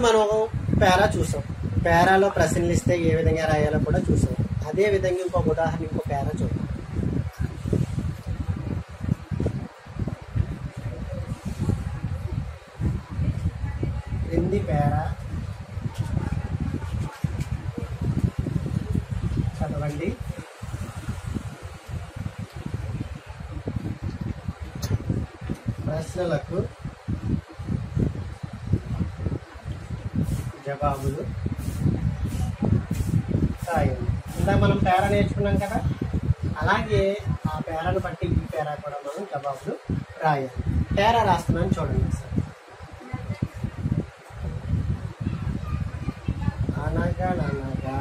మనం పేరా చూసాం పేరాలో ప్రశ్నలు ఇస్తే ఏ విధంగా రాయాలో కూడా చూసాం అదే విధంగా ఇంకొక ఉదాహరణ ఇంకో పేరా చూద్దాం క్రింది పేరా చదవండి ప్రశ్నలకు జవాబులు రాయండి ఇందాక మనం పేర నేర్చుకున్నాం కదా అలాగే ఆ పేరాను బట్టి ఈ పేరా కూడా మనం జవాబులు రాయాలి పేరా రాస్తున్నాను చూడండి ఒకసారి అనగనగా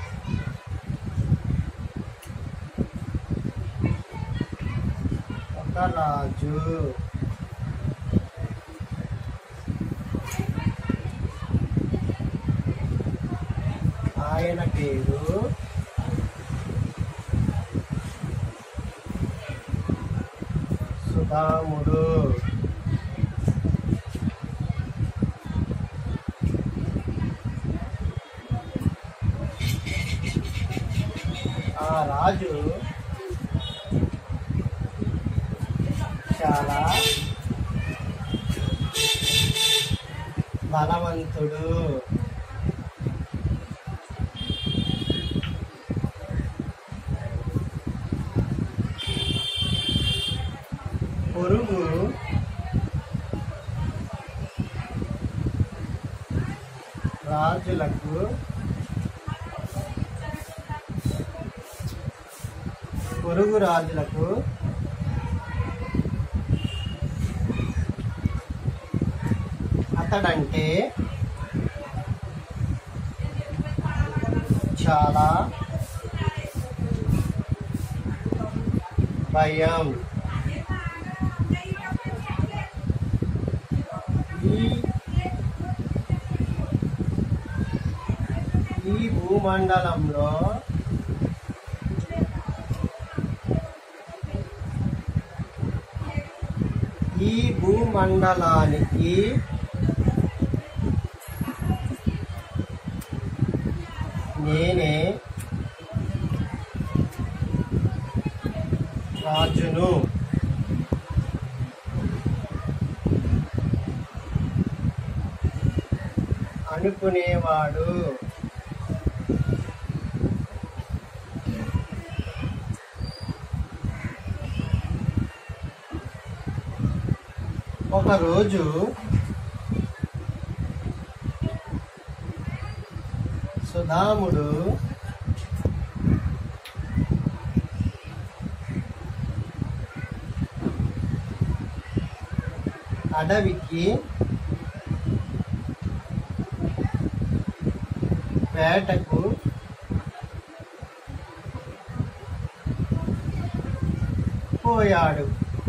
ఒక రాజు ఆయన పేరు సుధాముడు ఆ రాజు చాలా బలవంతుడు పొరుగు రాజులకు పొరుగు రాజులకు అతడంటే చాలా భయం ఈ ఈ భూమండలంలో ఈ భూమండలానికి నేనే రాజును అనుకునేవాడు ఒకరోజు సుధాముడు అడవికి వేటకు పోయాడు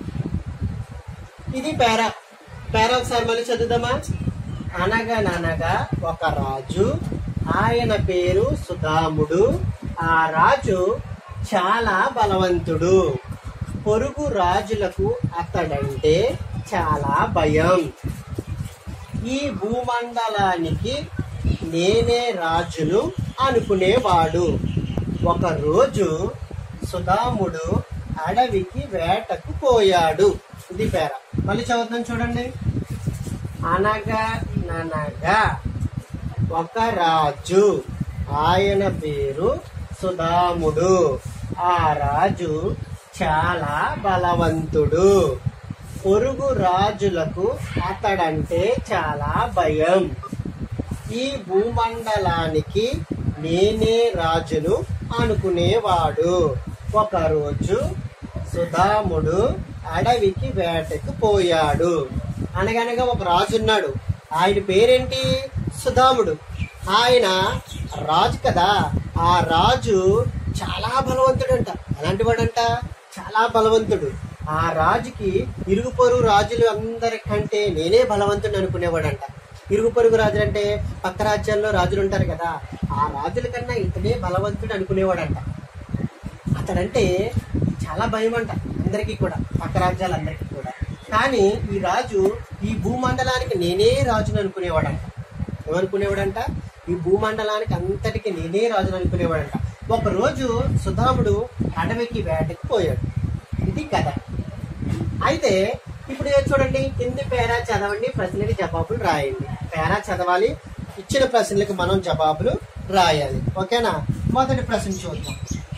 ఇది పేరా పేరా ఒకసారి మళ్ళీ చదువుదామా అనగననగా ఒక రాజు ఆయన పేరు సుధాముడు ఆ రాజు చాలా బలవంతుడు పొరుగు రాజులకు అతడంటే చాలా భయం ఈ భూమండలానికి నేనే రాజును అనుకునేవాడు ఒకరోజు సుధాముడు అడవికి వేటకు పోయాడు ఇది పేర మళ్ళీ చదువుతాను చూడండి అనగా ననగా ఒక రాజు ఆయన పేరు సుధాముడు ఆ రాజు చాలా బలవంతుడు పొరుగు రాజులకు అతడంటే చాలా భయం ఈ భూమండలానికి నేనే రాజును అనుకునేవాడు ఒకరోజు సుధాముడు అడవికి వేటకు పోయాడు అనగనగా ఒక రాజు ఉన్నాడు ఆయన పేరేంటి సుధాముడు ఆయన రాజు కదా ఆ రాజు చాలా బలవంతుడంట ఎలాంటి వాడంట చాలా బలవంతుడు ఆ రాజుకి ఇరుగు పొరుగు రాజులు అందరికంటే నేనే బలవంతుడు అనుకునేవాడంట ఇరుగు పొరుగు రాజులు అంటే పక్క రాజ్యాల్లో రాజులు ఉంటారు కదా ఆ రాజుల కన్నా ఇతనే బలవంతుడు అనుకునేవాడంట అతడంటే చాలా భయం అంట అందరికీ కూడా పక్క రాజ్యాలందరికీ కూడా కానీ ఈ రాజు ఈ భూమండలానికి నేనే రాజును అనుకునేవాడంట ఏమనుకునేవాడంట ఈ భూమండలానికి అంతటికి నేనే రాజును అనుకునేవాడంట ఒక రోజు సుధాముడు అడవికి వేటకి పోయాడు ఇది కథ అయితే ఇప్పుడు ఏం చూడండి కింది పేరా చదవండి ప్రశ్నలకి జవాబులు రాయండి పేరా చదవాలి ఇచ్చిన ప్రశ్నలకు మనం జవాబులు రాయాలి ఓకేనా మొదటి ప్రశ్న చూద్దాం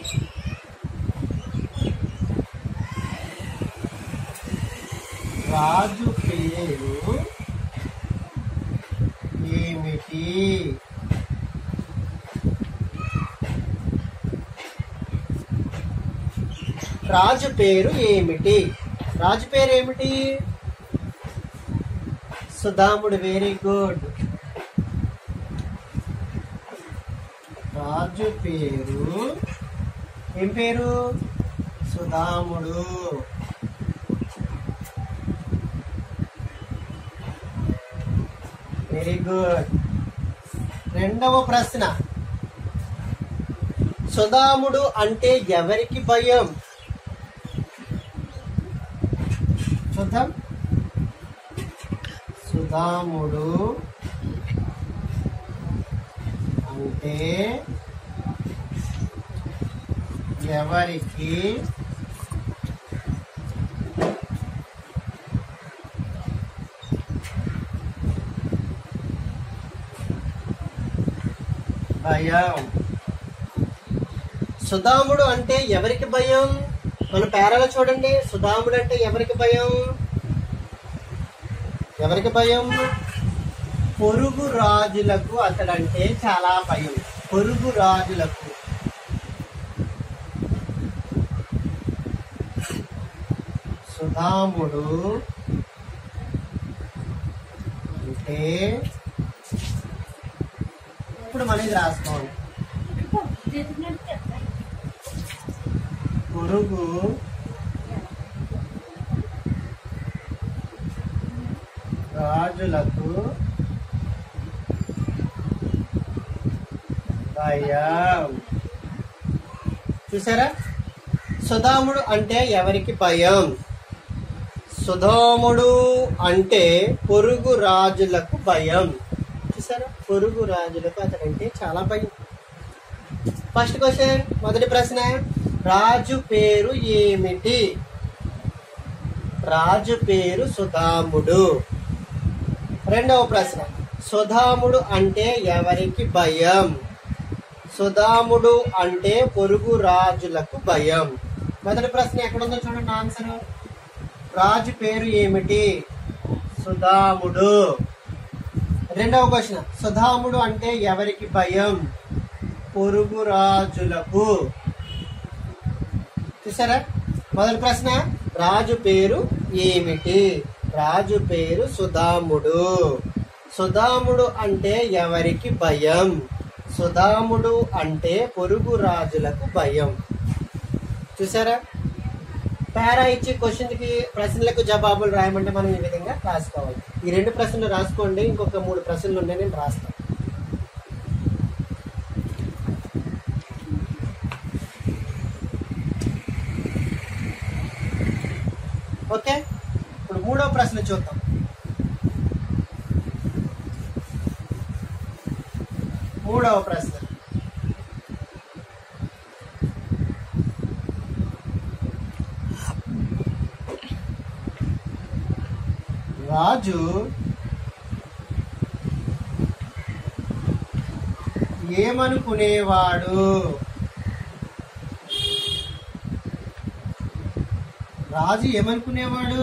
రాజు పేరు ఏమిటి రాజు పేరు ఏమిటి రాజు పేరు ఏమిటి సుధాముడు వెరీ గుడ్ రాజు పేరు ఏం పేరు సుధాముడు వెరీ గుడ్ రెండవ ప్రశ్న సుధాముడు అంటే ఎవరికి భయం చూద్దాం సుధాముడు అంటే ఎవరికి భయం సుధాముడు అంటే ఎవరికి భయం మన పేరాలో చూడండి సుధాముడు అంటే ఎవరికి భయం ఎవరికి భయం పొరుగు రాజులకు అతడంటే చాలా భయం పొరుగు రాజులకు సుధాముడు అంటే ఇప్పుడు మనం ఇది రాసుకోవాలి పొరుగు రాజులకు భయం చూసారా సుధాముడు అంటే ఎవరికి భయం సుధాముడు అంటే పొరుగు రాజులకు భయం చూసారా పొరుగు రాజులకు అతడంటే చాలా భయం ఫస్ట్ క్వశ్చన్ మొదటి ప్రశ్న రాజు పేరు ఏమిటి రాజు పేరు సుధాముడు రెండవ ప్రశ్న సుధాముడు అంటే ఎవరికి భయం సుధాముడు అంటే పొరుగు రాజులకు భయం మొదటి ప్రశ్న ఎక్కడుందో చూడండి ఆన్సర్ రాజు పేరు ఏమిటి సుధాముడు రెండవ క్వశ్చన్ సుధాముడు అంటే ఎవరికి భయం పొరుగు రాజులకు చూసారా మొదటి ప్రశ్న రాజు పేరు ఏమిటి రాజు పేరు సుధాముడు సుధాముడు అంటే ఎవరికి భయం సుధాముడు అంటే పొరుగు రాజులకు భయం చూసారా పేరా ఇచ్చి క్వశ్చన్ కి ప్రశ్నలకు జవాబులు రాయమంటే మనం ఈ విధంగా రాసుకోవాలి ఈ రెండు ప్రశ్నలు రాసుకోండి ఇంకొక మూడు ప్రశ్నలు ఉన్నాయి నేను రాస్తాను ఓకే ఇప్పుడు మూడో ప్రశ్న చూద్దాం మూడవ ప్రశ్న రాజు ఏమనుకునేవాడు రాజు ఏమనుకునేవాడు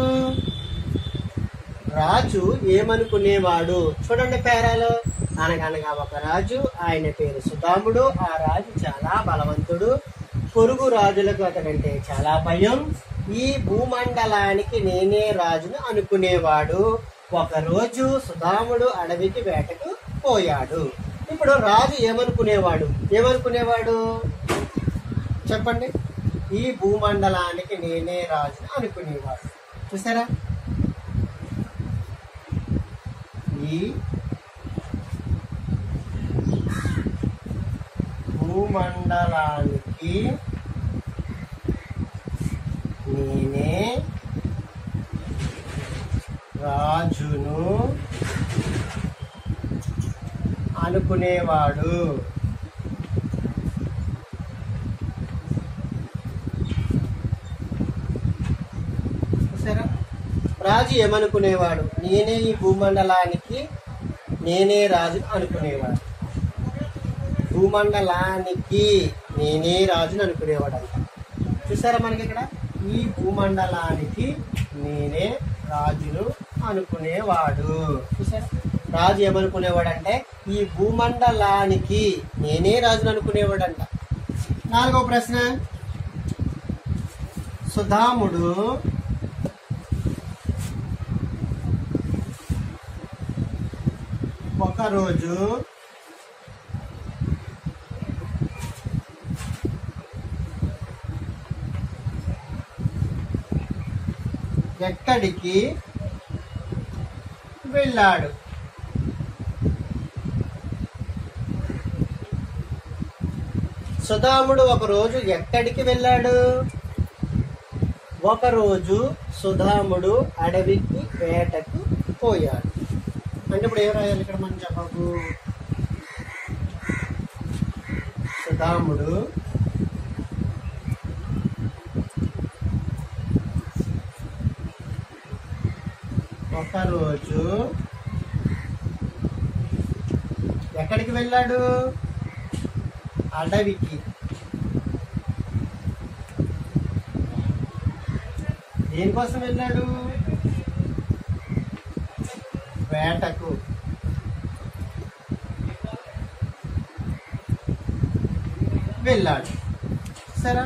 రాజు ఏమనుకునేవాడు చూడండి పేరాలో అనగనగా ఒక రాజు ఆయన పేరు సుధాముడు ఆ రాజు చాలా బలవంతుడు పొరుగు రాజులకు అతడంటే చాలా భయం ఈ భూమండలానికి నేనే రాజును అనుకునేవాడు ఒకరోజు సుధాముడు అడవికి వేటకు పోయాడు ఇప్పుడు రాజు ఏమనుకునేవాడు ఏమనుకునేవాడు చెప్పండి ఈ భూమండలానికి నేనే రాజును అనుకునేవాడు చూసారా ఈ భూమండలానికి నేనే రాజును అనుకునేవాడు చూసారా రాజు ఏమనుకునేవాడు నేనే ఈ భూమండలానికి నేనే రాజు అనుకునేవాడు భూమండలానికి నేనే రాజుని అనుకునేవాడు అంట చూసారా మనకి ఇక్కడ ఈ భూమండలానికి నేనే రాజును అనుకునేవాడు చూసారా రాజు ఏమనుకునేవాడు అంటే ఈ భూమండలానికి నేనే రాజును అనుకునేవాడంట నాలుగో ప్రశ్న సుధాముడు ఒకరోజు ఎక్కడికి వెళ్ళాడు సుధాముడు ఒకరోజు ఎక్కడికి వెళ్ళాడు ఒకరోజు సుధాముడు అడవికి వేటకు పోయాడు అంటే ఇప్పుడు ఏం రాయాలి ఇక్కడ మనం జవాబు సుధాముడు ఒకరోజు ఎక్కడికి వెళ్ళాడు అడవికి దేనికోసం వెళ్ళాడు వేటకు వెళ్ళాడు సరే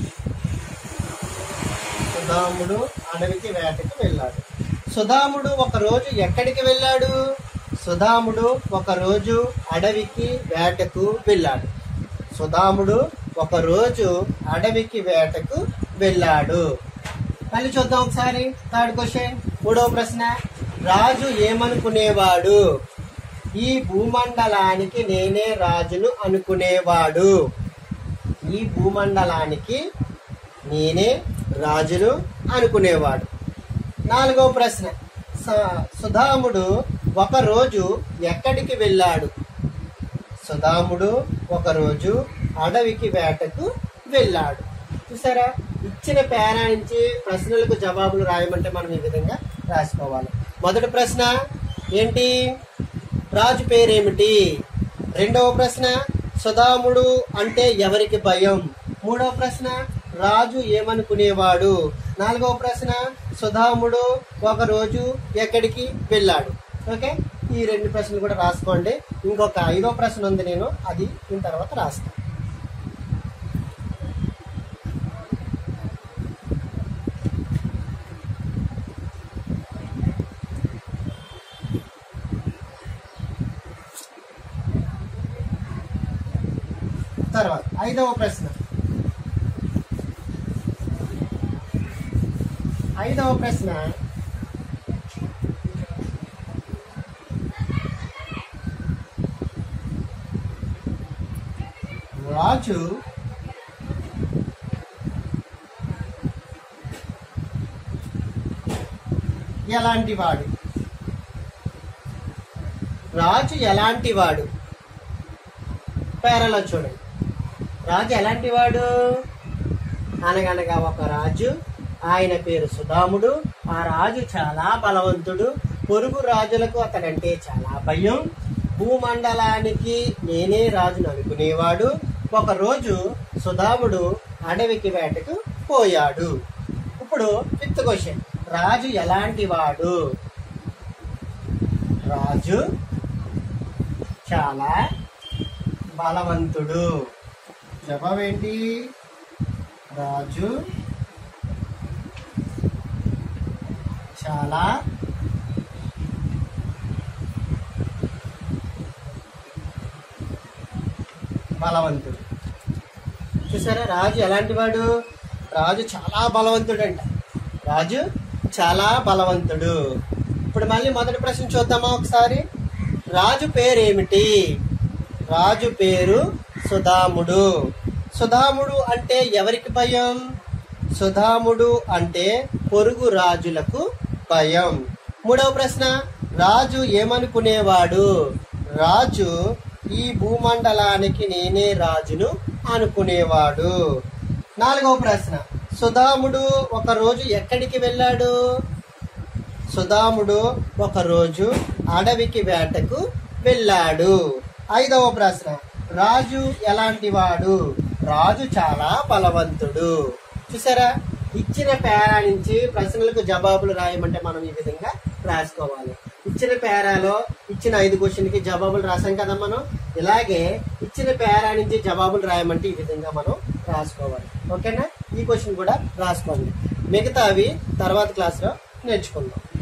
సుధాముడు అడవికి వేటకి వెళ్ళాడు సుధాముడు ఒకరోజు ఎక్కడికి వెళ్ళాడు సుధాముడు ఒకరోజు అడవికి వేటకు వెళ్ళాడు సుధాముడు ఒకరోజు అడవికి వేటకు వెళ్ళాడు మళ్ళీ చూద్దాం ఒకసారి థర్డ్ క్వశ్చన్ మూడవ ప్రశ్న రాజు ఏమనుకునేవాడు ఈ భూమండలానికి నేనే రాజును అనుకునేవాడు ఈ భూమండలానికి నేనే రాజును అనుకునేవాడు నాలుగవ ప్రశ్న స- సుధాముడు ఒకరోజు ఎక్కడికి వెళ్ళాడు సుధాముడు ఒకరోజు అడవికి వేటకు వెళ్ళాడు చూసారా ఇచ్చిన పేరా నుంచి ప్రశ్నలకు జవాబులు రాయమంటే మనం ఈ విధంగా రాసుకోవాలి మొదటి ప్రశ్న ఏంటి రాజు పేరేమిటి రెండవ ప్రశ్న సుధాముడు అంటే ఎవరికి భయం మూడవ ప్రశ్న రాజు ఏమనుకునేవాడు నాలుగవ ప్రశ్న సుధాముడు ఒకరోజు ఎక్కడికి వెళ్ళాడు ఓకే ఈ రెండు ప్రశ్నలు కూడా రాసుకోండి ఇంకొక ఐదో ప్రశ్న ఉంది నేను అది దీని తర్వాత రాస్తాను తర్వాత ఐదవ ప్రశ్న ఐదవ ప్రశ్న రాజు ఎలాంటి వాడు రాజు ఎలాంటి వాడు పేరలో చూడండి రాజు ఎలాంటి వాడు అనగనగా ఒక రాజు ఆయన పేరు సుధాముడు ఆ రాజు చాలా బలవంతుడు పొరుగు రాజులకు అతడంటే చాలా భయం భూమండలానికి నేనే రాజును అనుకునేవాడు ఒకరోజు సుధాముడు అడవికి వేటకు పోయాడు ఇప్పుడు ఫిఫ్త్ క్వశ్చన్ రాజు ఎలాంటి వాడు రాజు చాలా బలవంతుడు జవాబు ఏంటి రాజు చాలా బలవంతుడు చూసారా రాజు ఎలాంటి వాడు రాజు చాలా బలవంతుడు అంట రాజు చాలా బలవంతుడు ఇప్పుడు మళ్ళీ మొదటి ప్రశ్న చూద్దామా ఒకసారి రాజు పేరేమిటి రాజు పేరు సుధాముడు సుధాముడు అంటే ఎవరికి భయం సుధాముడు అంటే పొరుగు రాజులకు భయం మూడవ ప్రశ్న రాజు ఏమనుకునేవాడు రాజు ఈ భూమండలానికి నేనే రాజును అనుకునేవాడు నాలుగవ ప్రశ్న సుధాముడు ఒక రోజు ఎక్కడికి వెళ్ళాడు సుధాముడు ఒకరోజు అడవికి వేటకు వెళ్ళాడు ఐదవ ప్రశ్న రాజు ఎలాంటి వాడు రాజు చాలా బలవంతుడు చూసారా ఇచ్చిన పేరా నుంచి ప్రశ్నలకు జవాబులు రాయమంటే మనం ఈ విధంగా రాసుకోవాలి ఇచ్చిన పేరాలో ఇచ్చిన ఐదు క్వశ్చన్ కి జవాబులు రాసాం కదా మనం ఇలాగే ఇచ్చిన పేరా నుంచి జవాబులు రాయమంటే ఈ విధంగా మనం రాసుకోవాలి ఓకేనా ఈ క్వశ్చన్ కూడా రాసుకోండి మిగతావి తర్వాత క్లాస్లో నేర్చుకుందాం